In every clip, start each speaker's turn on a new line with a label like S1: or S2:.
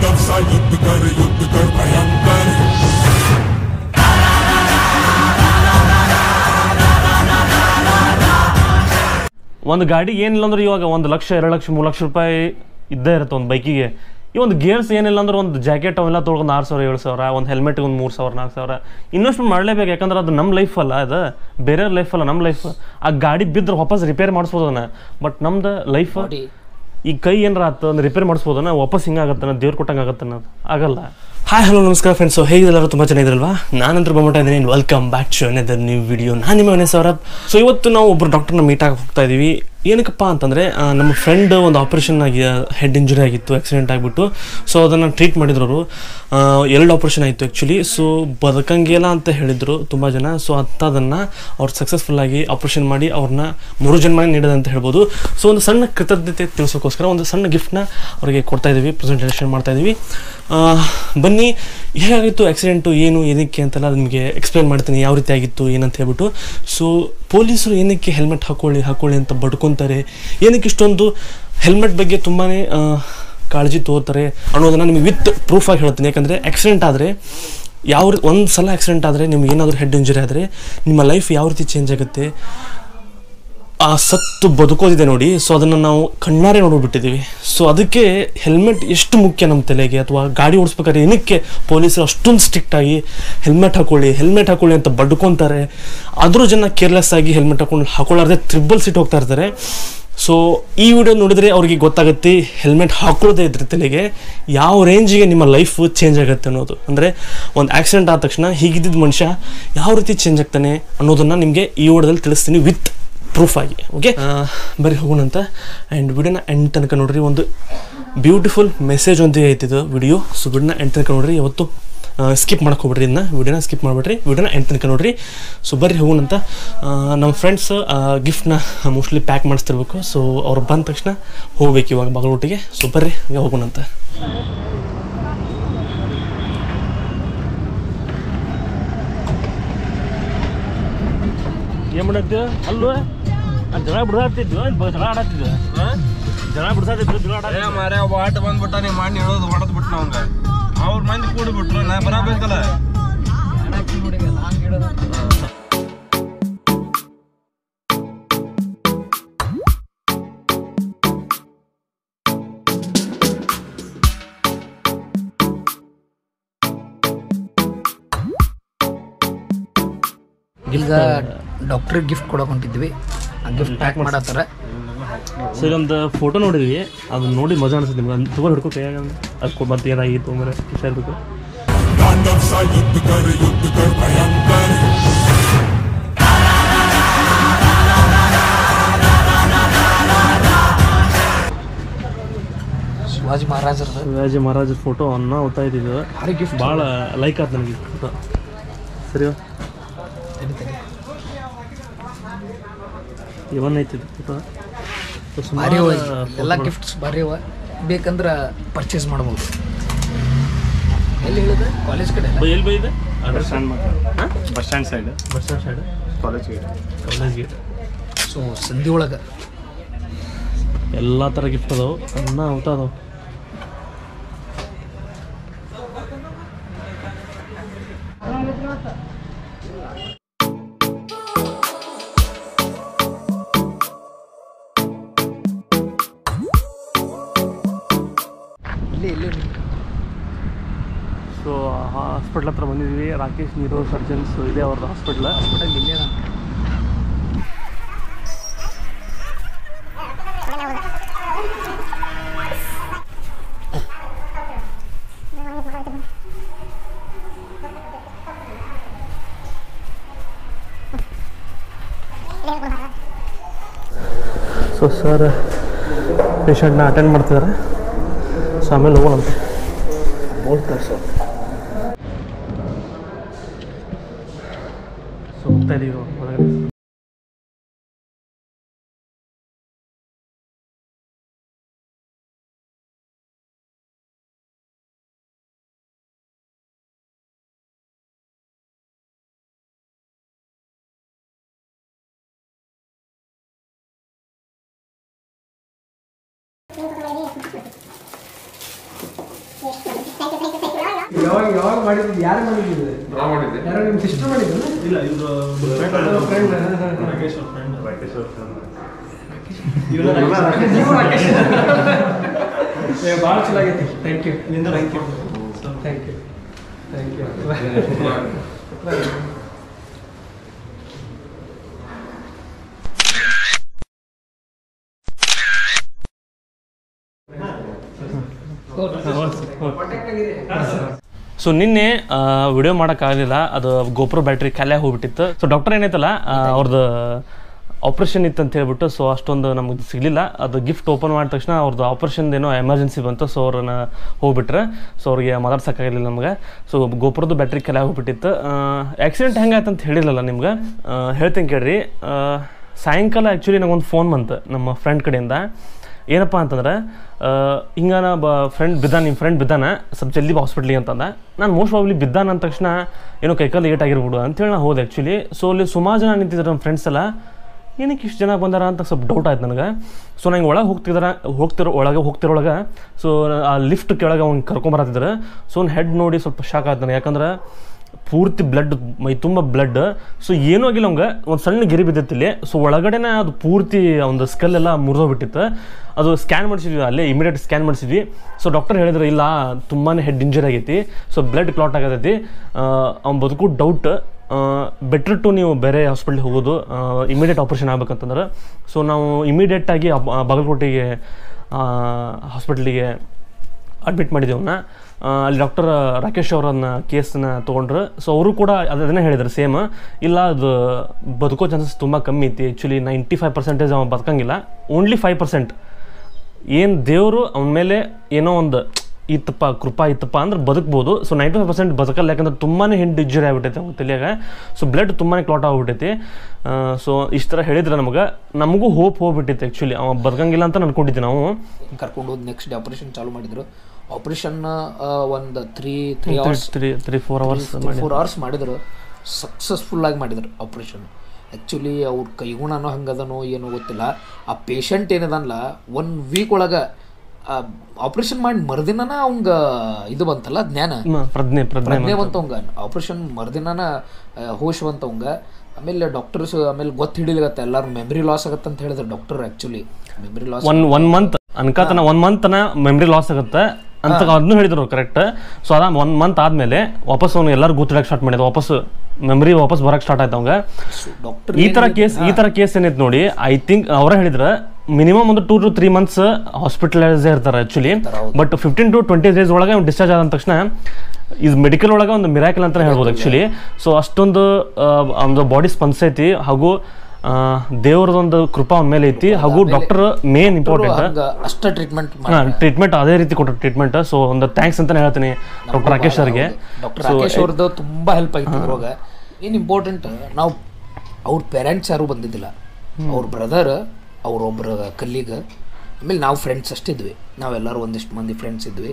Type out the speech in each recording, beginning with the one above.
S1: तांडव सा युद्ध कर युद्ध कर भयंकर
S2: ಒಂದು ಗಾಡಿಗೆ ಏನಿಲ್ಲ ಅಂದ್ರೆ ಇವಾಗ ಒಂದು ಲಕ್ಷ ಎರಡು ಲಕ್ಷ ಮೂರು ಲಕ್ಷ ರೂಪಾಯಿ ಇದ್ದೇ ಇರುತ್ತೆ ಒಂದು ಬೈಕಿಗೆ ಈ ಒಂದು ಗೇರ್ಸ್ ಏನಿಲ್ಲ ಅಂದ್ರೆ ಒಂದು ಜಾಕೆಟ್ ಅವೆಲ್ಲ ತೊಳ್ಕೊಂಡು ಆರು ಸಾವಿರ ಏಳು ಸಾವಿರ ಒಂದು ಹೆಲ್ಮೆಟ್ಗೆ ಒಂದು ಮೂರು ಸಾವಿರ ನಾಲ್ಕು ಸಾವಿರ ಇನ್ವೆಸ್ಟ್ಮೆಂಟ್ ಮಾಡಲೇಬೇಕು ಯಾಕಂದ್ರೆ ಅದು ನಮ್ಮ ಲೈಫ್ ಅಲ್ಲ ಅದು ಬೇರೆಯವ್ರ ಲೈಫ್ ಅಲ್ಲ ನಮ್ಮ ಲೈಫ್ ಆ ಗಾಡಿ ಬಿದ್ದರೆ ವಾಪಸ್ ರಿಪೇರ್ ಮಾಡಿಸ್ಬೋದು ಅದನ್ನ ಬಟ್ ನಮ್ದು ಲೈಫ್ ಈ ಕೈ ಏನಾರ ಆತು ಅಂದ್ರೆ ರಿಪೇರ್ ಮಾಡಿಸ್ಬೋದನ್ನ ವಾಪಸ್ ಹಿಂಗಾಗತ್ತನ ದೇವ್ರು ಕೊಟ್ಟಂಗೆ ಆಗತ್ತನ ಆಗಲ್ಲ ಹಾಯ್ ಹಲೋ ನಮಸ್ಕಾರ ಫ್ರೆಂಡ್ಸ್ ಹೇಗಿದ್ದೆಲ್ಲರೂ ತುಂಬ ಚೆನ್ನಾಗಿದ್ರಲ್ವಾ ನಾನಂತರ ಬಂದ್ಬಿಟ್ಟ ಇದ್ದೀನಿ welcome back to another new video ನಾನು ನಿಮ್ಮ ಮನೆ ಸೌರಭ್ ಸೊ ಇವತ್ತು ನಾವು ಒಬ್ಬರು ಡಾಕ್ಟರ್ನ ಮೀಟ್ ಆಗಿ ಹೋಗ್ತಾ ಇದ್ದೀವಿ ಏನಕ್ಕಪ್ಪ ಅಂತಂದರೆ ನಮ್ಮ ಫ್ರೆಂಡ್ ಒಂದು ಆಪ್ರೇಷನ್ ಆಗಿ ಹೆಡ್ ಇಂಜುರಿ ಆಗಿತ್ತು ಆಕ್ಸಿಡೆಂಟ್ ಆಗಿಬಿಟ್ಟು ಸೊ ಅದನ್ನು ಟ್ರೀಟ್ ಮಾಡಿದ್ರು ಅವರು ಎರಡು ಆಪ್ರೇಷನ್ ಆಯಿತು ಆ್ಯಕ್ಚುಲಿ ಸೊ ಬದುಕಂಗಿಲ್ಲ ಅಂತ ಹೇಳಿದರು ತುಂಬ ಜನ ಸೊ ಅಂಥದನ್ನು ಅವ್ರು ಸಕ್ಸಸ್ಫುಲ್ಲಾಗಿ ಆಪ್ರೇಷನ್ ಮಾಡಿ ಅವ್ರನ್ನ ಮೂರು ಜನ್ಮ ನೀಡಿದೆ ಅಂತ ಹೇಳ್ಬೋದು ಸೊ ಒಂದು ಸಣ್ಣ ಕೃತಜ್ಞತೆ ತಿಳಿಸೋಕ್ಕೋಸ್ಕರ ಒಂದು ಸಣ್ಣ ಗಿಫ್ಟ್ನ ಅವರಿಗೆ ಕೊಡ್ತಾ ಇದ್ದೀವಿ ಪ್ರೆಸೆಂಟೇಷನ್ ಮಾಡ್ತಾ ಇದ್ದೀವಿ ಆ, ಬನ್ನಿ ಹೇಗಾಗಿತ್ತು ಆಕ್ಸಿಡೆಂಟು ಏನು ಏನಕ್ಕೆ ಅಂತೆಲ್ಲ ನಿಮಗೆ ಎಕ್ಸ್ಪ್ಲೇನ್ ಮಾಡ್ತೀನಿ ಯಾವ ರೀತಿ ಆಗಿತ್ತು ಏನಂತ ಹೇಳ್ಬಿಟ್ಟು ಸೊ ಪೊಲೀಸರು ಏನಕ್ಕೆ ಹೆಲ್ಮೆಟ್ ಹಾಕೊಳ್ಳಿ ಹಾಕೊಳ್ಳಿ ಅಂತ ಬಡ್ಕೊತಾರೆ ಏನಕ್ಕೆ ಇಷ್ಟೊಂದು ಹೆಲ್ಮೆಟ್ ಬಗ್ಗೆ ತುಂಬಾ ಕಾಳಜಿ ತಗೋತಾರೆ ಅನ್ನೋದನ್ನು ನಿಮಗೆ ವಿತ್ ಪ್ರೂಫಾಗಿ ಹೇಳ್ತೀನಿ ಯಾಕಂದರೆ ಆಕ್ಸಿಡೆಂಟ್ ಆದರೆ ಯಾವ ರೀ- ಒಂದು ಸಲ ಆಕ್ಸಿಡೆಂಟ್ ಆದರೆ ನಿಮ್ಗೆ ಏನಾದರೂ ಹೆಡ್ ಇಂಜುರಿ ಆದರೆ ನಿಮ್ಮ ಲೈಫ್ ಯಾವ ರೀತಿ ಚೇಂಜ್ ಆಗುತ್ತೆ ಆ ಸತ್ತು ಬದುಕೋದಿದೆ ನೋಡಿ ಸೊ ಅದನ್ನು ನಾವು ಕಣ್ಣಾರೆ ನೋಡ್ಬಿಟ್ಟಿದ್ದೀವಿ ಸೊ ಅದಕ್ಕೆ ಹೆಲ್ಮೆಟ್ ಎಷ್ಟು ಮುಖ್ಯ ನಮ್ಮ ತಲೆಗೆ ಅಥವಾ ಗಾಡಿ ಓಡಿಸ್ಬೇಕಾದ್ರೆ ಏನಕ್ಕೆ ಪೊಲೀಸರು ಅಷ್ಟೊಂದು ಸ್ಟ್ರಿಕ್ಟ್ ಆಗಿ ಹೆಲ್ಮೆಟ್ ಹಾಕೊಳ್ಳಿ ಹೆಲ್ಮೆಟ್ ಹಾಕೊಳ್ಳಿ ಅಂತ ಬಡ್ಕೊತಾರೆ ಆದರೂ ಜನ ಕೇರ್ಲೆಸ್ ಆಗಿ ಹೆಲ್ಮೆಟ್ ಹಾಕೊಂಡು ಹಾಕೊಳ್ಳಾರ್ದೆ ತ್ರಿಬಲ್ ಸೀಟ್ ಹೋಗ್ತಾ ಇರ್ತಾರೆ ಸೊ ಈ ವಿಡಿಯೋ ನೋಡಿದರೆ ಅವ್ರಿಗೆ ಗೊತ್ತಾಗುತ್ತೆ ಹೆಲ್ಮೆಟ್ ಹಾಕೊಳ್ಳೋದೇ ಇದ್ರೆ ತಲೆಗೆ ಯಾವ ರೇಂಜಿಗೆ ನಿಮ್ಮ ಲೈಫ್ ಚೇಂಜ್ ಆಗುತ್ತೆ ಅನ್ನೋದು ಅಂದರೆ ಒಂದು ಆಕ್ಸಿಡೆಂಟ್ ಆದ ತಕ್ಷಣ ಹೀಗಿದ್ದ ಮನುಷ್ಯ ಯಾವ ರೀತಿ ಚೇಂಜ್ ಆಗ್ತಾನೆ ಅನ್ನೋದನ್ನು ನಿಮಗೆ ಈ ವಿಡಿಯೋದಲ್ಲಿ ತಿಳಿಸ್ತೀನಿ ವಿತ್ ಪ್ರೂಫ್ ಆಗಿ ಓಕೆ ಬರೀ ಹೋಗೋಣಂತ ಆ್ಯಂಡ್ ವಿಡಿಯೋನ ಎಂಡ್ ತನಕ ನೋಡ್ರಿ ಒಂದು ಬ್ಯೂಟಿಫುಲ್ ಮೆಸೇಜ್ ಒಂದಿಗೆ ಐತಿದು ವಿಡಿಯೋ ಸೊ ವಿಡಿಯೋನ ಎಂಡ್ ತನಕ ನೋಡ್ರಿ ಯಾವತ್ತು ಸ್ಕಿಪ್ ಮಾಡಕ್ಕೆ ಹೋಗ್ಬಿಡ್ರಿ ಇದನ್ನ ವಿಡಿಯೋನ ಸ್ಕಿಪ್ ಮಾಡಿಬಿಡ್ರಿ ವಿಡಿಯೋನ ಎಂಡ್ ತನಕ ನೋಡ್ರಿ ಸೊ ಬರ್ರಿ ಹೋಗೋಣಂತ ಆ, ನಮ್ಮ ಫ್ರೆಂಡ್ಸ್ ಗಿಫ್ಟ್ನ ಮೋಸ್ಟ್ಲಿ ಪ್ಯಾಕ್ ಮಾಡಿಸ್ತಿರ್ಬೇಕು ಸೊ ಅವ್ರು ಬಂದ ತಕ್ಷಣ ಹೋಗ್ಬೇಕು ಇವಾಗ ಬಾಗಲೋಟಿಗೆ ಸೊ ಬರ್ರಿ ಈಗ ಹೋಗೋಣಂತ ಏನು ಮಾಡತ್ತಿದ್ದೆ ಅಲ್ವ ಜಗಳ ಬಿಡಾಡ್ತಿದ್ವಿ ಜಗಳ ಆಡತ್ತಿದ್ವಿ ಜಗಳ ಬಿಡ್ಸಾತಿದ್ವಿ ಜಗಳ
S3: ಏ ಮಾರ್ಯ ವಾಟ್ ಬಂದ್ಬಿಟ್ಟ ನೀ ಮಾಡಿ ಹೇಳೋದು ಹೊಡೆದ್ ಬಿಟ್ಟ ಅವಂಗ ಅವ್ರ ಮಂದಿ ಕೂಡಿ ಬಿಟ್ರು ನಾ ಬರಬೇಕಲ್ಲ
S4: ಈಗ ಡಾಕ್ಟರ್ ಗಿಫ್ಟ್ ಕೊಡಕ್ ಹೊಂಟಿದ್ವಿ ಆ ಗಿಫ್ಟ್ ಪ್ಯಾಕ್ ಮಾಡತ್ತಾರ
S2: ಸೊ ಇದೊಂದು ಫೋಟೋ ನೋಡಿದ್ವಿ ಅದನ್ನ ನೋಡಿ ಮಜಾ ಅನ್ಸುತ್ತೆ ನಿಮ್ಗೆ ಅದು ತಗೊಂಡು ಹಿಡ್ಕೊ ಕೈಯಾಗ ಅದಕ್ಕೆ ಮತ್ತೆ ಏನಾಗಿತ್ತು ಅಂದ್ರೆ ಹುಷಾರ್ಬೇಕು
S1: तांडव सा युद्ध कर युद्ध कर भयंकर
S4: ಶಿವಾಜಿ ಮಹಾರಾಜರದ
S2: ಶಿವಾಜಿ ಮಹಾರಾಜ ಫೋಟೋ ಅನ್ನ ಓದ್ತಾ ಇದ್ದಿದ್ದು
S4: ಭಾರಿ ಗಿಫ್ಟ್
S2: ಭಾಳ ಲೈಕ್ ಆಯ್ತು ನನಗೆ ಫೋಟೋ ಸರಿ ಇವನ್ ಐತಿ ಫೋಟೋ
S4: ಭಾರಿ ಅವ ಎಲ್ಲ ಗಿಫ್ಟ್ಸ್ ಭಾರಿ ಅವ ಬೇಕಂದ್ರ ಪರ್ಚೇಸ್ ಮಾಡ್ಬೋದು ಎಲ್ಲಿ ಹೇಳಿದ ಕಾಲೇಜ್ ಕಡೆ
S2: ಎಲ್ಲಿ ಬೈದೆ
S5: bus stand bus stand side
S2: bus stand side
S5: college gate
S2: college gate
S4: so ಸಂಧಿ ಒಳಗೆ
S2: ಎಲ್ಲ ಥರ ಗಿಫ್ಟ್ ಅದಾವು ಅನ್ನ ಊಟ ಅದಾವು
S4: ಇಲ್ಲಿ ಇಲ್ಲಿ
S2: ಸೊ ಹಾಸ್ಪಿಟ್ಲ್ ಹತ್ರ ಬಂದಿದ್ವಿ ರಾಕೇಶ್ ನೀರೋ ಸರ್ಜನ್ಸ್ ಇದೆ ಅವ್ರದ್ದು ಹಾಸ್ಪಿಟ್ಲ್
S4: ಹಾಸ್ಪಿಟಲ್ ಇಲ್ಲೇ ಅದ
S2: ಸೊ ಸರ್ ಪೇಷಂಟ್ನ ಅಟೆಂಡ್ ಮಾಡ್ತಿದ್ದಾರೆ ಸೊ ಆಮೇಲೆ ಹೋಗೋಣಂತೆ ಸೊ ಹೋಗ್ತಾ ಇದೀವಿ ಇವಾಗ ಹೊರಗಡೆ
S6: Yes. ಯಾವಾಗ ಯಾವಾಗ ಮಾಡಿದ್ದು ಯಾರು ಮಾಡಿದ್ದು ಯಾರೋ ನಿಮ್ಮ ಸಿಸ್ಟರ್ ಮಾಡಿದ್ದು
S2: ಇಲ್ಲ ಇವರು
S6: ಭಾಳ ಚಲೋ ಆಗೈತಿ thank you thank you thank you thank you
S2: so ನಿನ್ನೆ ವಿಡಿಯೋ ಮಾಡೋಕ್ಕಾಗಲಿಲ್ಲ ಅದು ಗೋಪ್ರೋ ಬ್ಯಾಟ್ರಿ ಖಾಲಿ ಹೋಗ್ಬಿಟ್ಟಿತ್ತು ಸೊ ಡಾಕ್ಟರ್ ಏನೈತಲ್ಲ ಆ, ಅವ್ರದ್ದು ಆಪ್ರೇಷನ್ ಇತ್ತು ಅಂತ ಹೇಳ್ಬಿಟ್ಟು ಸೊ ಅಷ್ಟೊಂದು ನಮಗೆ ಸಿಗಲಿಲ್ಲ ಅದು ಗಿಫ್ಟ್ ಓಪನ್ ಮಾಡಿದ ತಕ್ಷಣ ಅವ್ರದ್ದು ಆಪ್ರೇಷನ್ ಏನೋ ಎಮರ್ಜೆನ್ಸಿ ಬಂತು ಸೊ ಅವ್ರನ್ನ ಹೋಗ್ಬಿಟ್ರೆ ಸೊ ಅವ್ರಿಗೆ ಮಾತಾಡ್ಸೋಕ್ಕಾಗಲಿಲ್ಲ ನಮ್ಗೆ ಸೊ ಗೋಪುರದ್ದು ಬ್ಯಾಟ್ರಿ ಕೆಲ ಹೋಗ್ಬಿಟ್ಟಿತ್ತು ಆಕ್ಸಿಡೆಂಟ್ ಹೆಂಗಾಯ್ತು ಅಂತ ಹೇಳಿಲ್ಲಲ್ಲ ನಿಮ್ಗೆ ಆ, ಹೇಳ್ತೀನಿ ಕೇಳ್ರಿ ಆ, ಸಾಯಂಕಾಲ ಆ್ಯಕ್ಚುಲಿ ನಂಗೊಂದು ಫೋನ್ ಬಂತು ನಮ್ಮ ಫ್ರೆಂಡ್ ಕಡೆಯಿಂದ ಏನಪ್ಪ ಅಂತಂದ್ರೆ ಹಿಂಗ ನಾ ಬ ಫ್ರೆಂಡ್ ಬಿದ್ದಾನ ನಿಮ್ಮ ಫ್ರೆಂಡ್ ಬಿದ್ದಾನ ಸ್ವಲ್ಪ ಜಲ್ದಿ ಹಾಸ್ಪಿಟ್ಲಿಗೆ ಅಂತಂದ ನಾನು ಮೋಸ್ಟ್ ಪ್ರಾಬ್ಲಿ ಬಿದ್ದಾನ ಅಂದ ತಕ್ಷಣ ಏನೋ ಕೈಕಾಲು ಏಟ್ ಆಗಿರ್ಬಿಡು ಅಂತೇಳಿ ನಾ ಹೋದೆ ಆ್ಯಕ್ಚುಲಿ ಸೊ ಅಲ್ಲಿ ಸುಮಾರು ಜನ ನಿಂತಿದ್ರು ನಮ್ಮ ಫ್ರೆಂಡ್ಸ್ ಎಲ್ಲ ಏನಕ್ಕೆ ಇಷ್ಟು ಜನ ಬಂದಾರ ಅಂತ ಸ್ವಲ್ಪ ಡೌಟ್ ಆಯ್ತು ನನಗೆ ಸೊ ನಂಗೆ ಒಳಗೆ ಹೋಗ್ತಿದಾರ ಹೋಗ್ತಿರೋ ಒಳಗೆ ಹೋಗ್ತಿರೊಳಗೆ ಸೊ ಆ ಲಿಫ್ಟ್ ಕೆಳಗೆ ಅವ್ನು ಕರ್ಕೊಂಬರತ್ತಿದ್ರು ಸೊ ಅವ್ನ ಹೆಡ್ ನೋಡಿ ಸ್ವಲ್ಪ ಶಾಕ್ ಆಯ್ತು ನನಗೆ ಯಾಕಂದ್ರೆ ಪೂರ್ತಿ ಬ್ಲಡ್ ಮೈ ತುಂಬ ಬ್ಲಡ್ ಸೊ ಏನೂ ಆಗಿಲ್ಲ ಅವಂಗೆ ಒಂದು ಸಣ್ಣ ಗಿರಿ ಬಿದ್ದಿತ್ತಿಲ್ಲಿ ಸೊ ಒಳಗಡೆನೇ ಅದು ಪೂರ್ತಿ ಒಂದು ಸ್ಕಲ್ ಎಲ್ಲ ಮುರಿದೋಗ್ಬಿಟ್ಟಿತ್ತು ಅದು ಸ್ಕ್ಯಾನ್ ಮಾಡಿಸಿದ್ವಿ ಅಲ್ಲೇ ಇಮಿಡಿಯೇಟ್ ಸ್ಕ್ಯಾನ್ ಮಾಡಿಸಿದ್ವಿ ಸೊ ಡಾಕ್ಟರ್ ಹೇಳಿದ್ರು ಇಲ್ಲ ತುಂಬಾ ಹೆಡ್ ಇಂಜರಿ ಆಗೈತಿ ಸೊ ಬ್ಲಡ್ ಕ್ಲಾಟ್ ಆಗತೈತಿ ಅವ್ನು ಬದುಕು ಡೌಟ್ ಬೆಟ್ರ್ ಟು ನೀವು ಬೇರೆ ಹಾಸ್ಪಿಟ್ಲಿಗೆ ಹೋಗೋದು ಇಮಿಡಿಯೇಟ್ ಆಪ್ರೇಷನ್ ಆಗ್ಬೇಕಂತಂದ್ರೆ ಸೊ ನಾವು ಇಮಿಡಿಯೇಟಾಗಿ ಬಾಗಲಕೋಟೆಗೆ ಹಾಸ್ಪಿಟ್ಲಿಗೆ ಅಡ್ಮಿಟ್ ಮಾಡಿದ್ದೀವಿ ಅವನ್ನ ಅಲ್ಲಿ ಡಾಕ್ಟರ್ ರಾಕೇಶ್ ಅವರನ್ನ ಕೇಸನ್ನ ತೊಗೊಂಡ್ರು ಸೊ ಅವರು ಕೂಡ ಅದ್- ಅದನ್ನೇ ಹೇಳಿದ್ರು ಸೇಮ್ ಇಲ್ಲ ಅದು ಬದುಕೋ ಚಾನ್ಸಸ್ ತುಂಬ ಕಮ್ಮಿ ಐತಿ ಆ್ಯಕ್ಚುಲಿ ನೈಂಟಿ ಫೈವ್ ಪರ್ಸೆಂಟೇಜ್ ಅವ ಬದುಕಂಗಿಲ್ಲ ಓನ್ಲಿ ಫೈವ್ ಪರ್ಸೆಂಟ್ ಏನು ದೇವರು ಅವನ ಮೇಲೆ ಏನೋ ಒಂದು ಇತ್ತಪ್ಪ ಕೃಪಾ ಇತ್ತಪ್ಪ ಅಂದ್ರೆ ಬದುಕ್ಬೋದು ಸೊ ನೈಂಟಿ ಫೈವ್ ಪರ್ಸೆಂಟ್ ಬದುಕಲ್ಲ ಯಾಕಂದ್ರೆ ತುಂಬಾ ಹೆಂಡು ಇಂಜುರಿ ಆಗ್ಬಿಟ್ಟೈತೆ ಅವ್ನ ತಲೆಯಾಗ ಸೊ ಬ್ಲಡ್ ತುಂಬಾ ಕ್ಲಾಟ್ ಆಗ್ಬಿಟ್ಟೈತಿ ಸೊ ಇಷ್ಟು ಥರ ಹೇಳಿದ್ರೆ ನಮಗೆ ನಮಗೂ ಹೋಪ್ ಹೋಗ್ಬಿಟ್ಟೈತೆ ಆ್ಯಕ್ಚುಲಿ ಅವ ಬದುಕಂಗಿಲ್ಲ ಅಂತ ಅನ್ಕೊಂಡಿದ್ದೆ ನಾವು
S4: ಕರ್ಕೊಂಡು ಹೋಗಿ ನೆಕ್ಸ್ಟ್ ಡೇ ಆಪರೇಷನ್ ಚಾಲು ಮಾಡಿದ್ರು ಆಪರೇಷನ್ ಒಂದು three three hours
S2: three three four hours
S4: four hours ಮಾಡಿದ್ರು ಸಕ್ಸಸ್ಫುಲ್ ಆಗಿ ಮಾಡಿದ್ರು ಆಪ್ರೇಷನ್ ಆ್ಯಕ್ಚುಲಿ ಅವ್ರ ಕೈಗುಣನೋ ಹಂಗದನೋ ಏನೋ ಗೊತ್ತಿಲ್ಲ ಆ ಪೇಷಂಟ್ ಏನದಲ್ಲ ಒನ್ ವೀಕ್ ಒಳಗೆ ಆಪ್ರೇಷನ್ ಮಾಡಿ ಮರುದಿನನ ಅವಂಗ ಇದು ಬಂತಲ್ಲ ಜ್ಞಾನ
S2: ಪ್ರಜ್ಞೆ ಪ್ರಜ್ಞೆ
S4: ಪ್ರಜ್ಞೆ ಬಂತವಂಗ ಆಪ್ರೇಷನ್ ಮರುದಿನನ ಹೋಶ್ ಬಂತವಂಗ ಆಮೇಲೆ ಡಾಕ್ಟರ್ಸ್ ಆಮೇಲೆ ಗೊತ್ತು ಹಿಡಿಲಿಗತ್ತೆ ಎಲ್ಲರೂ ಮೆಮ್ರಿ ಲಾಸ್ ಆಗತ್ತೆ ಅಂತ ಹೇಳಿದ್ರು doctor actually memory loss
S2: one one month ಅನ್ಕಾತನ ಒನ್ ಮಂತ್ನ ಮೆಮ್ರಿ ಲಾಸ್ ಆಗುತ್ತೆ ಅಂತ ಅದನ್ನು ಹೇಳಿದ್ರು ಕರೆಕ್ಟ್ ಸೊ ಅದ ಒನ್ ಮಂತ್ ಆದ್ಮೇಲೆ ವಾಪಸ್ ಅವ್ನು ಎಲ್ಲರೂ ಗೊತ್ತಿಡಕ್ಕೆ ಸ್ಟಾರ್ಟ್ ಮಾಡಿದ ವಾಪಸ್ ಮೆಮ್ರಿ ವಾಪಸ್ ಬರಕ್ಕೆ ಸ್ಟಾರ್ಟ್ ಆಯ್ತು ಅವಂಗ
S4: ಡಾಕ್ಟರ್
S2: ಈ ತರ ಕೇಸ್ ಈ ತರ ಕೇಸ್ ಏನೈತೆ ನೋಡಿ ಐ ಥಿಂಕ್ ಅವರ ಹೇಳಿದ್ರ ಮಿನಿಮಮ್ ಒಂದು two to three months hospitalise ಇರ್ತಾರೆ actually but fifteen to twenty days ಒಳಗೆ ಅವ್ನು ಡಿಸ್ಚಾರ್ಜ್ ಆದ ತಕ್ಷಣ ಇದು ಮೆಡಿಕಲ್ ಒಳಗೆ ಒಂದು ಮಿರಾಕಲ್ ಅಂತ ಹೇಳ್ಬೋದು ಆಕ್ಚುಲಿ ಸೊ ಅಷ್ಟೊಂದು ಒಂದು ಬಾಡಿ ಸ್ಪಂದಿಸೈತಿ ಹಾಗೂ ದೇವ್ರದೊಂದು ಕೃಪಾ ಅವನ ಮೇಲೆ ಐತಿ ಹಾಗೂ ಡಾಕ್ಟರ್ ಮೇನ್ ಇಂಪಾರ್ಟೆಂಟ್
S4: ಹಂಗ ಅಷ್ಟ ಟ್ರೀಟ್ಮೆಂಟ್
S2: ಟ್ರೀಟ್ಮೆಂಟ್ ಅದೇ ರೀತಿ ಕೊಟ್ಟ ಟ್ರೀಟ್ಮೆಂಟ್ ಸೊ ಒಂದು ಥ್ಯಾಂಕ್ಸ್ ಅಂತಾನೆ ಹೇಳ್ತೀನಿ ಡಾಕ್ಟರ್ ರಾಕೇಶ್ ಅವ್ರಿಗೆ
S4: ಡಾಕ್ಟರ್ ರಾಕೇಶ್ ಅವ್ರದ್ದು ತುಂಬಾ ಹೆಲ್ಪ್ ಆಗಿತ್ತು ಇವಾಗ ಏನು ಇಂಪಾರ್ಟೆಂಟ್ ನಾವು ಅವ್ರ ಪೇರೆಂಟ್ಸ್ ಯಾರು ಬಂದಿದ್ದಿಲ್ಲ ಅವ್ರ ಬ್ರದರ್ ಅವ್ರೊಬ್ರ ಕಲ್ಲೀಗ ಆಮೇಲೆ ನಾವು ಫ್ರೆಂಡ್ಸ್ ಅಷ್ಟಿದ್ವಿ ನಾವೆಲ್ಲರೂ ಒಂದಿಷ್ಟು ಮಂದಿ ಫ್ರೆಂಡ್ಸ್ ಇದ್ವಿ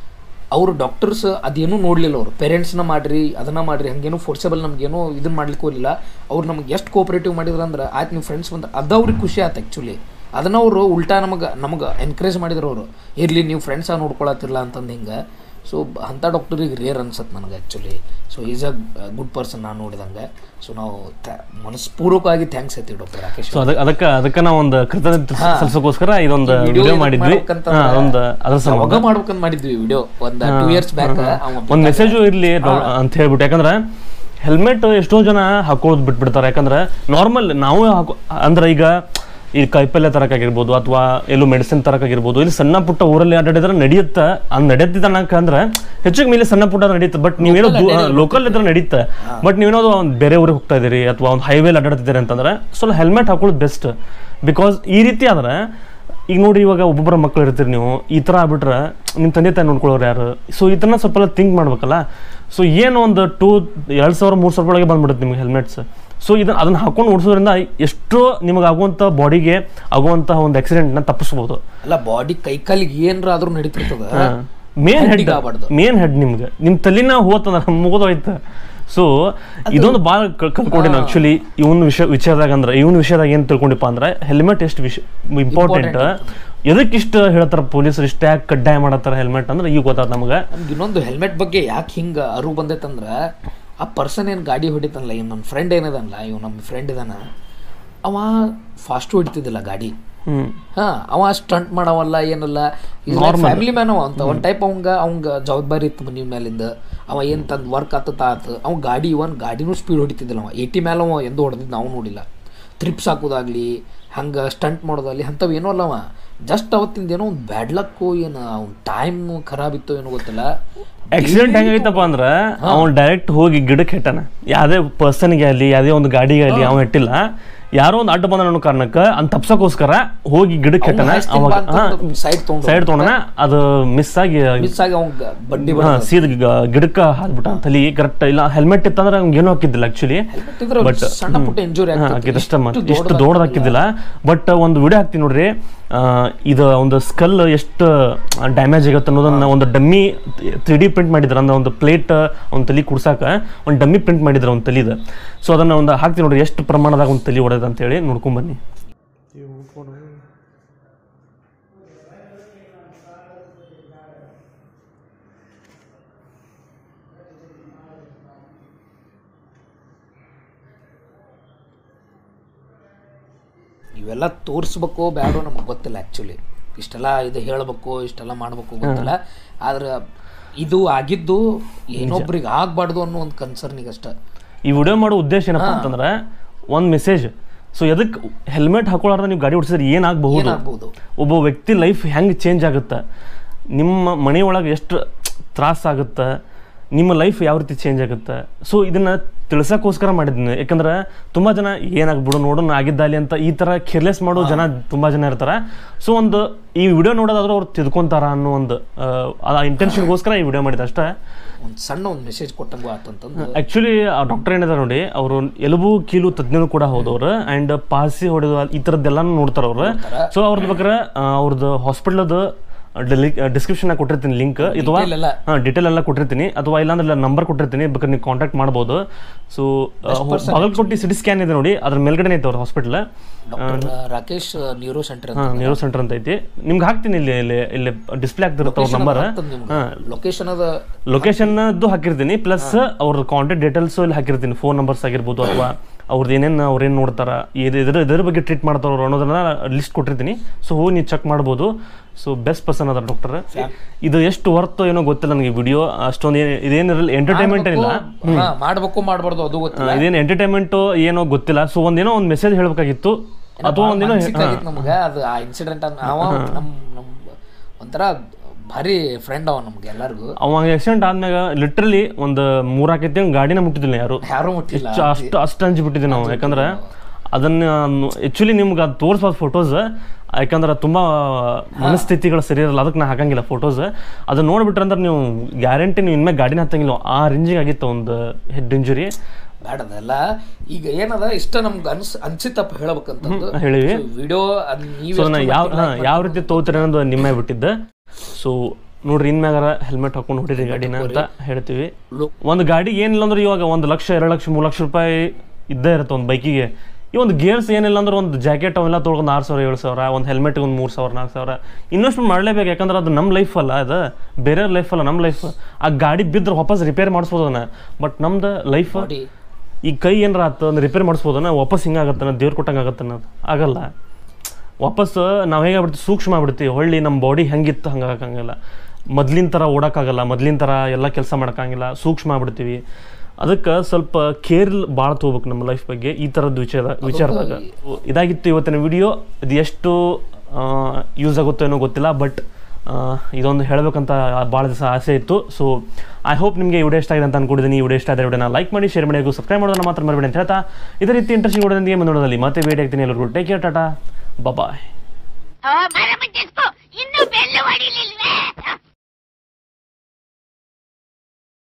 S4: ಅವರು ಡಾಕ್ಟರ್ಸ್ ಅದೇನೂ ನೋಡಲಿಲ್ಲ ಅವರು ಪೇರೆಂಟ್ಸ್ನ ಮಾಡ್ರಿ ಅದನ್ನ ಮಾಡ್ರಿ ಹಂಗೇನು ಫೋರ್ಸೇಬಲ್ ನಮಗೇನು ಇದನ್ನ ಮಾಡ್ಲಿಕ್ಕೆ ಹೋಗಲಿಲ್ಲ ಅವ್ರು ನಮ್ಗೆ ಎಷ್ಟು ಕೋಪರೇಟಿವ್ ಮಾಡಿದ್ರು ಅಂದ್ರೆ ಆಯ್ತು ನೀವು ಫ್ರೆಂಡ್ಸ್ ಬಂದ್ರೆ ಅದು ಅವ್ರಿಗೆ ಖುಷಿ ಆಯ್ತು ಆ್ಯಕ್ಚುಲಿ ಅದನ್ನ ಅವರು ಉಲ್ಟಾ ನಮಗೆ ನಮಗೆ ಎನ್ಕರೇಜ್ ಮಾಡಿದ್ರು ಅವರು ಇರಲಿ ನೀವು ಫ್ರೆಂಡ್ಸಾಗಿ ನೋಡ್ಕೊಳತ್ತಿಲ್ಲ ಅಂತಂದು ಹಿಂಗೆ ಸೊ ಅಂಥ ಡಾಕ್ಟರಿಗೆ ರೇರ್ ಅನ್ಸತ್ತೆ ನನಗೆ actually so is a good person ನಾನು ನೋಡಿದಂಗೆ ಸೊ ನಾವು ಥ್ಯಾ- ಮನಸ್ಪೂರ್ವಕವಾಗಿ ಥ್ಯಾಂಕ್ಸ್ ಐತಿ ಡಾಕ್ಟರ್ ರಾಕೇಶ್
S2: ಸೊ ಅದಕ್ಕೆ ಅದಕ್ಕೆ ಅದಕ್ಕೆ ನಾವು ಒಂದು ಕೃತಜ್ಞತೆ
S4: ಹಾ.
S2: ಸಲ್ಲಿಸೋಕ್ಕೋಸ್ಕರ ಇದೊಂದು
S4: video
S2: ವಿಡಿಯೋ
S4: edit
S2: ಮಾಡಿದ್ವಿ
S4: ಮಾಡ್ಬೇಕಂತ
S2: ಹಾ, ಅದೊಂದು ಅದ್ರ ಸಂಬಂಧ
S4: ಅವಾಗ ಮಾಡ್ಬೇಕಂತ ಮಾಡಿದ್ವಿ ವಿಡಿಯೋ ಒಂದು ಟೂ ಇಯರ್ಸ್ ಬ್ಯಾಕ್
S2: ಒಂದು ಮೆಸೇಜು ಇರಲಿ ಅಂತ ಹೇಳ್ಬಿಟ್ಟು ಯಾಕಂದ್ರೆ ಹೆಲ್ಮೆಟ್ ಎಷ್ಟೋ ಜನ ಹಾಕೊಳ್ಳೋದು ಬಿಟ್ಬಿಡ್ತಾರೆ ಯಾಕಂದ್ರೆ ನಾರ್ಮಲ್ ನಾವು ಹಾಕೋ ಅಂದ್ರೆ ಈಗ ಈ ಕೈಪಲ್ಯ ತರಕಾಗಿರ್ಬೋದು ಅಥವಾ ಎಲ್ಲೂ ಮೆಡಿಸಿನ್ ತರಕಾಗಿರ್ಬೋದು ಇಲ್ಲಿ ಸಣ್ಣ ಪುಟ್ಟ ಊರಲ್ಲಿ ಅಡ್ಡಾಡಿದ್ರೆ ನಡೆಯುತ್ತೆ ಅದು ನಡೆಯುತ್ತಿದ್ದ ಅನ್ನಕ ಅಂದ್ರೆ ಹೆಚ್ಚಿಗೆ ಮೇಲೆ ಸಣ್ಣ ಪುಟ್ಟ ನಡೆಯುತ್ತೆ ಬಟ್ ನೀವೇನೋ ಲೋಕಲ್ ಇದ್ರೆ ನಡೆಯುತ್ತೆ ಬಟ್ ನೀವೇನೋ ಒಂದು ಬೇರೆ ಊರಿಗೆ ಹೋಗ್ತಾ ಇದೀರಿ ಅಥವಾ ಒಂದು ಹೈವೇಲಿ ಅಡ್ಡಾಡ್ತಿದ್ದೀರಿ ಅಂತಂದ್ರೆ ಸ್ವಲ್ಪ ಹೆಲ್ಮೆಟ್ ಹಾಕೊಳ್ಳೋದು ಬೆಸ್ಟ್ ಬಿಕಾಸ್ ಈ ರೀತಿ ಆದ್ರೆ ಈಗ ನೋಡಿ ಇವಾಗ ಒಬ್ಬೊಬ್ಬರ ಮಕ್ಳು ಇರ್ತೀರಿ ನೀವು ಈ ಥರ ಆಗ್ಬಿಟ್ರೆ ನಿಮ್ಮ ತಂದೆ ತಾಯಿ ನೋಡ್ಕೊಳ್ಳೋರು ಯಾರು ಸೊ ಇದನ್ನ ಸ್ವಲ್ಪ ಎಲ್ಲ ಥಿಂಕ್ ಮಾಡ್ಬೇಕಲ್ಲ ಸೊ ಏನು ಒಂದು ಟೂ ಎರಡು ಸಾವಿರ ಮೂರು ಸಾವಿರ ಒಳಗೆ ಬಂದ್ಬಿಡುತ್ತೆ ನಿಮ್ಗೆ ಹೆಲ್ಮೆಟ್ಸ್ ಸೊ ಇದನ್ನ ಅದನ್ನ ಹಾಕೊಂಡು ಓಡಿಸೋದ್ರಿಂದ ಎಷ್ಟೋ ನಿಮಗೆ ಆಗುವಂಥ ಬಾಡಿಗೆ ಆಗುವಂತಹ ಒಂದು ಆಕ್ಸಿಡೆಂಟ್ನ ತಪ್ಪಿಸ್ಬೋದು
S4: ಅಲ್ಲ ಬಾಡಿ ಕೈ ಕಾಲಿಗೆ ಏನ್ರ ಆದ್ರೂ ನಡೀತಿರ್ತದ
S2: ಮೇನ್ ಹೆಡ್
S4: ಹೆಡ್ಡಿಗೆ ಆಗ್ಬಾರ್ದು.
S2: ಮೇನ್ ಹೆಡ್ ನಿಮ್ಗೆ ನಿಮ್ಮ ತಲೆನ ಹೋತಂದ್ರೆ ಮುಗಿದೋಯ್ತು ಸೊ ಇದೊಂದು ಭಾಳ ಕಲ್ಕೊಂಡಿನ ಆಕ್ಚುಲಿ ಇವನ್ ವಿಷಯ ವಿಚಾರದಾಗ ಅಂದ್ರೆ ಇವನ್ ವಿಷಯದಾಗ ಏನು ತಿಳ್ಕೊಂಡಿಪ್ಪ ಅಂದ್ರೆ ಹೆಲ್ಮೆಟ್ ಎಷ್ಟು ವಿಷಯ ಇಂಪಾರ್ಟೆಂಟ್ ಎದಕ್ಕೆ ಇಷ್ಟ ಹೇಳ್ತಾರ ಪೊಲೀಸರು ಇಷ್ಟ ಯಾಕೆ ಕಡ್ಡಾಯ ಮಾಡತ್ತಾರ ಹೆಲ್ಮೆಟ್ ಅಂದ್ರೆ ಈಗ ಗೊತ್ತಾದ ನಮಗೆ
S4: ನಮ್ಗೆ ಇನ್ನೊಂದು ಹೆಲ್ಮೆಟ್ ಬಗ್ಗೆ ಯಾಕೆ ಹಿಂಗೆ ಅರು ಬಂದೈತಂದ್ರೆ ಆ ಪರ್ಸನ್ ಏನು ಗಾಡಿ ಹೊಡಿತಾನಲ್ಲ ಇವ್ ನನ್ನ ಫ್ರೆಂಡ್ ಏನದಲ್ಲ ಇವ್ ನಮ್ಮ ಫ್ರೆಂಡ್ ಇದಾನ ಅವ ಫಾಸ್ಟ್ ಹೊಡಿತಿದ್ದಿಲ್ಲ ಗಾಡಿ
S2: ಹ್ಞೂ
S4: ಹಾ ಅವ ಸ್ಟಂಟ್ ಮಾಡವಲ್ಲ ಏನಲ್ಲ ಫ್ಯಾಮಿಲಿ ಮ್ಯಾನ್ ಅವ ಅಂತ ಒಂದು ಟೈಪ್ ಅವಂಗ ಅವಂಗ ಜವಾಬ್ದಾರಿ ಇತ್ತು ಮನಿ ಮೇಲಿಂದ ಅವ ಏನು ತಂದು ವರ್ಕ್ ಆತತ ಆತು ಅವ ಗಾಡಿ ಇವನ್ ಗಾಡಿನೂ ಸ್ಪೀಡ್ ಹೊಡಿತಿದ್ದಿಲ್ಲ ಅವ ಏಟಿ ಮೇಲೆ ಅವ ಎಂದು ಹೊಡೆದಿದ್ದು ನಾವು ನೋಡಿಲ್ಲ ಟ್ರಿಪ್ಸ್ ಹಾಕೋದಾಗ್ಲಿ ಹಂಗೆ ಸ್ಟಂಟ್ ಮಾಡೋದಾಗ್ಲಿ ಅಂಥವು ಏನೋ ಅಲ್ಲ ಅವ ಜಸ್ಟ್ ಅವತ್ತಿಂದ ಏನೋ ಒಂದು ಬ್ಯಾಡ್ ಲಕ್ಕು ಏನು ಅವ್ನ ಟೈಮ್ ಖರಾಬ್ ಇತ್ತು ಏನೋ ಗೊತ್ತಿಲ್ಲ
S2: ಆಕ್ಸಿಡೆಂಟ್ ಹೆಂಗೈತಪ್ಪ ಅಂದ್ರೆ ಅವ್ನು ಡೈರೆಕ್ಟ್ ಹೋಗಿ ಗಿಡಕ್ಕೆ ಹೆಟ್ಟಾನ ಯಾವುದೇ ಪರ್ಸನ್ಗೆ ಆಗಲಿ ಯಾವುದೇ ಒಂದು ಗಾಡಿಗೆ ಆಗಲಿ ಅವ್ನು ಹೆಟ್ಟಿಲ್ಲ ಯಾರೋ ಒಂದು ಅಡ್ಡ ಬಂದ ಅನ್ನೋ ಕಾರಣಕ್ಕೆ ಅಂತ ತಪ್ಸಕ್ಕೋಸ್ಕರ ಹೋಗಿ ಗಿಡಕ್ಕೆ ಹೆಟ್ಟನ ಅವಾಗ
S4: ಸೈಡ್ ತೊಗೊಂಡು
S2: ಸೈಡ್ ತೊಗೊಂಡನ ಅದು ಮಿಸ್ ಆಗಿ
S4: ಮಿಸ್ ಆಗಿ ಅವಂಗ ಬಡ್ಡಿ
S2: ಹಾ, ಸೀದ ಗ- ಗಿಡಕ್ಕೆ ಹಾದ್ಬಿಟ್ಟ ತಲಿ ಕರೆಕ್ಟ್ ಇಲ್ಲ ಹೆಲ್ಮೆಟ್ ಇತ್ತಂದ್ರೆ ಅವ್ನಿಗೆ ಏನೂ ಹಾಕಿದ್ದಿಲ್ಲ ಆಕ್ಚುಲಿ
S4: ಇದ್ರೆ
S2: ಬಟ್
S4: ಸಣ್ಣ ಪುಟ್ಟ ಇಂಜುರಿ
S2: ಹಾಕಿದ ಅಷ್ಟ ಎಷ್ಟು ದೊಡ್ಡದು ಹಾಕಿದ್ದಿಲ್ಲ ಬಟ್ ಒಂದು ವಿಡಿಯೋ ಹಾಕ್ತೀನಿ ನೋಡ್ರಿ ಆ, ಇದು ಒಂದು ಸ್ಕಲ್ ಎಷ್ಟು ಡ್ಯಾಮೇಜ್ ಆಗತ್ತೆ ಅನ್ನೋದನ್ನ ಒಂದು ಡಮ್ಮಿ ತ್ರೀ ಡಿ ಪ್ರಿಂಟ್ ಮಾಡಿದ್ರ ಅಂದ್ರೆ ಒಂದು ಪ್ಲೇಟ್ ಒಂದು ತಲಿ ಕುಡ್ಸಾಕ ಒಂದು ಡಮ್ಮಿ ಪ್ರಿಂಟ್ ಮಾಡಿದ್ರ ಒಂದು ತಲಿದ ಸೊ ಅದನ್ನ ಒಂದು ಹಾಕ್ತೀನಿ ನೋಡ್ರಿ ಎಷ್ಟು ಪ್ರಮಾಣದಾಗ ಒಂದು ತಲಿ ಹೊಡೆದ ಅಂತ ಹೇಳಿ ನೋಡ್ಕೊಂಡ್ ಬನ್ನಿ
S4: ಇವೆಲ್ಲ ತೋರಿಸ್ಬೇಕು ಬ್ಯಾಡೋ ನಮಗೆ ಗೊತ್ತಿಲ್ಲ ಆ್ಯಕ್ಚುಲಿ ಇಷ್ಟೆಲ್ಲ ಇದು ಹೇಳಬೇಕು ಇಷ್ಟೆಲ್ಲ ಮಾಡಬೇಕು ಗೊತ್ತಿಲ್ಲ ಆದ್ರೆ ಇದು ಆಗಿದ್ದು ಏನೊಬ್ರಿಗೆ ಆಗ್ಬಾರ್ದು ಅನ್ನೋ ಒಂದು ಕನ್ಸರ್ನಿಗೆ ಅಷ್ಟೇ
S2: ಈ ವಿಡಿಯೋ ಮಾಡೋ ಉದ್ದೇಶ ಏನಪ್ಪ ಅಂತಂದ್ರೆ ಒಂದು ಮೆಸೇಜ್ ಸೊ ಎದಕ್ಕೆ ಹೆಲ್ಮೆಟ್ ಹಾಕೊಳ್ಳಾರ್ದ ನೀವು ಗಾಡಿ ಓಡಿಸಿದ್ರೆ ಏನಾಗಬಹುದು
S4: ಏನಾಗ್ಬೋದು
S2: ಒಬ್ಬ ವ್ಯಕ್ತಿ ಲೈಫ್ ಹೆಂಗೆ ಚೇಂಜ್ ಆಗುತ್ತೆ ನಿಮ್ಮ ಮನೆಯೊಳಗೆ ಎಷ್ಟು ತ್ರಾಸ ಆಗುತ್ತೆ ನಿಮ್ಮ ಲೈಫ್ ಯಾವ ರೀತಿ ಚೇಂಜ್ ಆಗುತ್ತೆ ಸೊ ಇದನ್ನು ತಿಳ್ಸೋಕ್ಕೋಸ್ಕರ ಮಾಡಿದ್ದೀನಿ ಯಾಕಂದ್ರೆ ತುಂಬ ಜನ ಏನಾಗ್ಬಿಡು ನೋಡೋಣ ಆಗಿದ್ದಾಲಿ ಅಂತ ಈ ಥರ ಕೇರ್ಲೆಸ್ ಮಾಡೋ ಜನ ತುಂಬ ಜನ ಇರ್ತಾರೆ ಸೊ ಒಂದು ಈ ವಿಡಿಯೋ ನೋಡೋದಾದ್ರೂ ಅವ್ರು ತಿದ್ಕೊಂತಾರ ಅನ್ನೋ ಒಂದು ಆ ಇಂಟೆನ್ಷನ್ಗೋಸ್ಕರ ಈ ವಿಡಿಯೋ ಮಾಡಿದೆ ಅಷ್ಟೇ
S4: ಒಂದು ಸಣ್ಣ ಒಂದು ಮೆಸೇಜ್ ಕೊಟ್ಟಂಗೂ ಆತಂತಂದು
S2: ಆ್ಯಕ್ಚುಲಿ ಆ ಡಾಕ್ಟರ್ ಏನಿದಾರೆ ನೋಡಿ ಅವರು ಎಲುಬು ಕೀಲು ತಜ್ಞರು ಕೂಡ ಹೌದವ್ರು ಆ್ಯಂಡ್ ಪಾಸಿ ಹೊಡೆದು ಈ ಥರದ್ದೆಲ್ಲನೂ ನೋಡ್ತಾರೆ ಅವ್ರು ಸೊ ಅವ್ರದ್ದು ಬೇಕಾರೆ ಆ, ಅವ್ರದ್ದು ಹಾಸ್ಪಿಟ್ಲದು ಡಿಸ್ಕ್ರಿಪ್ಷನ್ ಕೊಟ್ಟಿರ್ತೀನಿ ಲಿಂಕ್ ಅಥವಾ
S4: Detail ಎಲ್ಲ.
S2: ಹಾಂ ಡೀಟೇಲ್ ಎಲ್ಲ ಕೊಟ್ಟಿರ್ತೀನಿ ಅಥವಾ ಇಲ್ಲಾಂದ್ರೆ ನಂಬರ್ ಕೊಟ್ಟಿರ್ತೀನಿ ಬೇಕಾದ್ರೆ ನೀವು ಕಾಂಟ್ಯಾಕ್ಟ್ ಮಾಡ್ಬೋದು ಸೊ ಬಾಗಲಕೋಟೆ ಸಿಟಿ ಸ್ಕ್ಯಾನ್ ಇದೆ ನೋಡಿ ಅದ್ರ ಮೇಲ್ಗಡೆ ಐತೆ ಅವ್ರ hospital
S4: doctor Rakesh neuro centre
S2: ಹಾಂ ನ್ಯೂರೋ ಸೆಂಟರ್ ಅಂತ ಐತಿ ನಿಮ್ಗೆ ಹಾಕ್ತೀನಿ ಇಲ್ಲಿ ಇಲ್ಲಿ ಇಲ್ಲಿ ಡಿಸ್ಪ್ಲೇ ಆಗ್ತಿರುತ್ತೆ ಅವ್ರ ನಂಬರ್ ಹಾಂ
S4: ಲೊಕೇಶನ್ ಅದ
S2: ಲೊಕೇಶನ್ದು ಹಾಕಿರ್ತೀನಿ ಪ್ಲಸ್ ಅವ್ರ ಕಾಂಟ್ಯಾಕ್ಟ್ ಡೀಟೇಲ್ಸ್ ಇಲ್ಲಿ ಹಾಕಿರ್ತೀನಿ ಫೋನ್ ನಂಬರ್ಸ್ ಆಗಿರ್ಬೋದು ಅಥವಾ ಅವ್ರದ್ದು ಏನೇನು ಅವ್ರೇನು ನೋಡ್ತಾರ ಇದು ಇದ್ರ ಇದ್ರ ಬಗ್ಗೆ ಟ್ರೀಟ್ ಮಾಡ್ತಾರ ಅವ್ರು ಅನ್ನೋದನ್ನ ಲಿಸ್ಟ್ ಕೊಟ್ಟಿರ್ತೀನಿ ಸೊ ಹೋಗಿ ನೀವು ಚೆಕ್ ಮಾಡ್ಬೋದು ಸೊ ಬೆಸ್ಟ್ ಪರ್ಸನ್ ಅದ ಡಾಕ್ಟರ್ ಇದು ಎಷ್ಟು ವರ್ತ್ ಏನೋ ಗೊತ್ತಿಲ್ಲ ನನಗೆ ವಿಡಿಯೋ ಅಷ್ಟೊಂದು ಏನು ಇದೇನಿರಲ್ಲ ಎಂಟರ್ಟೈನ್ಮೆಂಟ್ ಏನಿಲ್ಲ
S4: ಹಾ, ಮಾಡ್ಬೇಕು ಮಾಡ್ಬಾರ್ದು ಅದು ಗೊತ್ತಿಲ್ಲ
S2: ಇದೇನು ಎಂಟರ್ಟೈನ್ಮೆಂಟು ಏನೋ ಗೊತ್ತಿಲ್ಲ ಸೊ ಒಂದೇನೋ ಒಂದು ಮೆಸೇಜ್ ಹೇಳ್ಬೇಕಾಗಿತ್ತು ಅಥವಾ ಒಂದೇನೋ
S4: ಸಿಕ್ಕಾಗಿತ್ತು ನಮ್ಗೆ ಅದು ಆ ಇನ್ಸಿಡೆಂಟ್ ಅವ ನಮ್ ನಮ್ ಒಂಥರ ಭಾರಿ ಫ್ರೆಂಡ್ ಅವ ನಮ್ಗೆ ಎಲ್ಲರಿಗೂ
S2: ಅವ ಆಕ್ಸಿಡೆಂಟ್ ಆದ್ಮ್ಯಾಗ ಲಿಟ್ರಲಿ ಒಂದು ಮೂರಾಕೈತಿ ಹಂಗೆ ಗಾಡಿನ ಮುಟ್ಟಿದ್ದಿಲ್ಲ ಯಾರು
S4: ಯಾರೂ ಮುಟ್ಟಿಲ್ಲ
S2: ಹೆಚ್ಚು ಅಷ್ಟು ಅಷ್ಟು ಹಂಚಿಬಿಟ್ಟಿದ್ದೆ ನಾವು ಯಾಕಂದ್ರೆ ಅದನ್ನ ಆ್ಯಕ್ಚುಲಿ ನಿಮ್ಗೆ ಅದು ತೋರಿಸ್ಬೋದು ಫೋಟೋಸ್ ಯಾಕಂದ್ರೆ ತುಂಬ ಮನಸ್ಥಿತಿಗಳು ಸರಿ ಇರಲ್ಲ ಅದಕ್ಕೆ ನಾ ಹಾಕಂಗಿಲ್ಲ ಫೋಟೋಸ್ ಅದನ್ನ ನೋಡ್ಬಿಟ್ರೆ ಅಂದ್ರೆ ನೀವು ಗ್ಯಾರಂಟಿ ನೀವು ಇನ್ಮೇಲೆ ಗಾಡಿನ ಹತ್ತಂಗಿಲ್ಲ ಆ ರೇಂಜಿಗೆ ಆಗಿತ್ತು ಒಂದು ಹೆಡ್ ಇಂಜುರಿ
S4: ಬೇಡ ಅದೆಲ್ಲ ಈಗ ಏನದ ಇಷ್ಟ ನಮ್ಗೆ ಅನ್ಸ್ ಅನ್ಸಿತ್ತಪ್ಪ ಹೇಳ್ಬೇಕಂತಂದು
S2: ಹೇಳಿವಿ
S4: ವಿಡಿಯೋ
S2: ಸೊ ನಾ ಯಾವ ಹಾಂ ಯಾವ ರೀತಿ ತಗೋತೀರಿ ಅನ್ನೋದು ನಿಮ್ಮೇ ಬಿಟ್ಟಿದ್ದೆ ಸೊ ನೋಡ್ರಿ ಇನ್ಮ್ಯಾಗಾರ ಹೆಲ್ಮೆಟ್ ಹಾಕೊಂಡು ಹೊಡಿರಿ ಗಾಡಿನ ಅಂತ ಹೇಳ್ತೀವಿ ಒಂದು ಗಾಡಿ ಏನಿಲ್ಲ ಅಂದ್ರೆ ಇವಾಗ ಒಂದು ಲಕ್ಷ ಎರಡು ಲಕ್ಷ ಮೂರು ಲಕ್ಷ ರೂಪಾಯಿ ಇದ್ದೇ ಇರುತ್ತೆ ಒಂದು ಬೈಕಿಗೆ ಈ ಒಂದು ಗೇರ್ಸ್ ಏನಿಲ್ಲ ಅಂದ್ರೆ ಒಂದು ಜಾಕೆಟ್ ಅವೆಲ್ಲ ತೊಗೊಂಡು ಆರು ಸಾವಿರ ಏಳು ಸಾವಿರ ಒಂದು ಹೆಲ್ಮೆಟ್ಗೆ ಒಂದು ಮೂರು ಸಾವಿರ ನಾಲ್ಕು ಸಾವಿರ ಇನ್ವೆಸ್ಟ್ಮೆಂಟ್ ಮಾಡಲೇಬೇಕು ಯಾಕಂದ್ರೆ ಅದು ನಮ್ಮ ಲೈಫ್ ಅಲ್ಲ ಅದು ಬೇರೆ ಲೈಫ್ ಅಲ್ಲ ನಮ್ಮ ಲೈಫ್ ಆ ಗಾಡಿ ಬಿದ್ದರೆ ವಾಪಸ್ ರಿಪೇರ್ ಮಾಡಿಸ್ಬೋದು ಅದನ್ನ ಬಟ್ ನಮ್ದು ಲೈಫ್ ಈ ಕೈ ಏನಾರ ಆತು ಅಂದ್ರೆ ರಿಪೇರ್ ಮಾಡಿಸ್ಬೋದನ್ನ ವಾಪಸ್ ಹಿಂಗಾಗತ್ತನ ದೇವ್ರು ಕೊಟ್ಟಂಗೆ ಆಗತ್ತನ ಆಗಲ್ಲ ವಾಪಸ್ ನಾವು ಹೇಗೆ ಆಗ್ಬಿಡ್ತೀವಿ ಸೂಕ್ಷ್ಮ ಆಗ್ಬಿಡ್ತೀವಿ ಹೊಳ್ಳಿ ನಮ್ಮ ಬಾಡಿ ಹೆಂಗಿತ್ತು ಹಂಗೆ ಆಗಂಗಿಲ್ಲ ಮೊದ್ಲಿನ ಥರ ಓಡೋಕ್ಕಾಗಲ್ಲ ಮೊದ್ಲಿನ ಥರ ಎಲ್ಲ ಕೆಲಸ ಮಾಡೋಕ್ಕಾಗಿಲ್ಲ ಸೂಕ್ಷ್ಮ ಆಗ್ಬಿಡ್ತೀವಿ ಅದಕ್ಕೆ ಸ್ವಲ್ಪ ಕೇರ್ ಭಾಳ ತೊಗೋಬೇಕು ನಮ್ಮ ಲೈಫ್ ಬಗ್ಗೆ ಈ ಥರದ್ದು ವಿಚಾರ ವಿಚಾರದಾಗ ಇದಾಗಿತ್ತು ಇವತ್ತಿನ ವಿಡಿಯೋ ಇದು ಎಷ್ಟು ಯೂಸ್ ಆಗುತ್ತೋ ಏನೋ ಗೊತ್ತಿಲ್ಲ ಬಟ್ ಇದೊಂದು ಹೇಳಬೇಕಂತ ಭಾಳ ದಿವಸ ಆಸೆ ಇತ್ತು ಸೊ ಐ ಹೋಪ್ ನಿಮಗೆ ಈ ವಿಡಿಯೋ ಇಷ್ಟ ಆಗಿದೆ ಅಂತ ಅನ್ಕೊಂಡಿದ್ದೀನಿ ಈ ವಿಡಿಯೋ ಇಷ್ಟ ಆದರೆ ವಿಡಿಯೋನ ಲೈಕ್ ಮಾಡಿ ಶೇರ್ ಮಾಡಿ ಹಾಗೂ ಸಬ್ಸ್ಕ್ರೈಬ್ ಮಾಡೋದನ್ನ ಮಾತ್ರ ಮರಬೇಡಿ ಅಂತ ಹೇಳ್ತಾ ಇದೇ ರೀತಿ ಇಂಟ್ರೆಸ್ಟಿಂಗ್ ವಿಡಿಯೋದೊಂದಿಗೆ ಮುಂದೋದಲ್ಲಿ ಮತ್ತೆ ಭೇಟಿ ಆಗ್ತೀನಿ ಎಲ್ಲರಿಗೂ ಟೇಕ್ ಕೇರ್ ಟಾಟಾ ಬಾಯ್
S7: ಮರ ಮುಚ್ಚಿಸ್ಕೊ ಇನ್ನು ಬೆಲ್ಲು ಹೊಡಿಲಿಲ್ವೇ